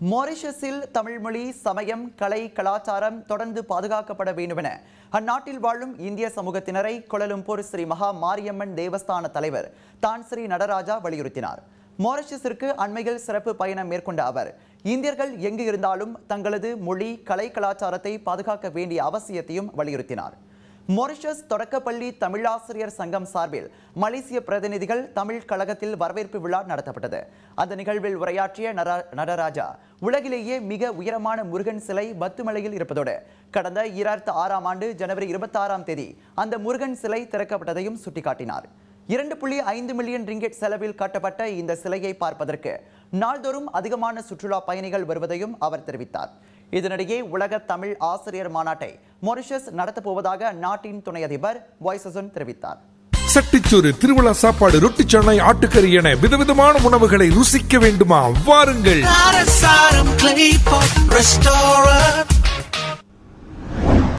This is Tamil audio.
மொரிஷஸில் தமிழ்மொழி சமயம் கலை கலாச்சாரம் தொடர்ந்து பாதுகாக்கப்பட வேண்டுமென அந்நாட்டில் வாழும் இந்திய சமூகத்தினரை கொலலும்பூர் ஸ்ரீ மகா மாரியம்மன் தேவஸ்தான தலைவர் தான் ஸ்ரீ நடராஜா வலியுறுத்தினார் மொரிஷஸிற்கு அண்மையில் சிறப்பு பயணம் மேற்கொண்ட அவர் இந்தியர்கள் எங்கு இருந்தாலும் தங்களது மொழி கலை கலாச்சாரத்தை பாதுகாக்க வேண்டிய அவசியத்தையும் வலியுறுத்தினார் மொரிஷஸ் தொடக்கப்பள்ளி தமிழாசிரியர் சங்கம் சார்பில் மலேசிய பிரதிநிதிகள் தமிழ் கழகத்தில் வரவேற்பு விழா நடத்தப்பட்டது அந்த நிகழ்வில் உரையாற்றிய நர- நடராஜா உலகிலேயே மிக உயரமான முருகன் சிலை பத்துமலையில் இருப்பதோடு கடந்த இரண்டாயிரத்து ஆறாம் ஆண்டு ஜனவரி இருபத்தாறாம் தேதி அந்த முருகன் சிலை திறக்கப்பட்டதையும் சுட்டிக்காட்டினார் இரண்டு புள்ளி ஐந்து மில்லியன் ரிங்கெட் செலவில் கட்டப்பட்ட இந்த சிலையை பார்ப்பதற்கு நாள்தோறும் அதிகமான சுற்றுலா பயணிகள் வருவதையும் அவர் தெரிவித்தார் இதனிடையே உலக தமிழ் ஆசிரியர் மாநாட்டை மொரிஷஸ் நடத்தப் போவதாக அந்நாட்டின் துணை அதிபர் வாய்சசன் தெரிவித்தார் சட்டிச்சோறு திருவிழா சாப்பாடு ரொட்டி சென்னை ஆட்டுக்கறி என விதவிதமான உணவுகளை ருசிக்க வேண்டுமா வாருங்கள் Not a side, I'm clay pot restaurant.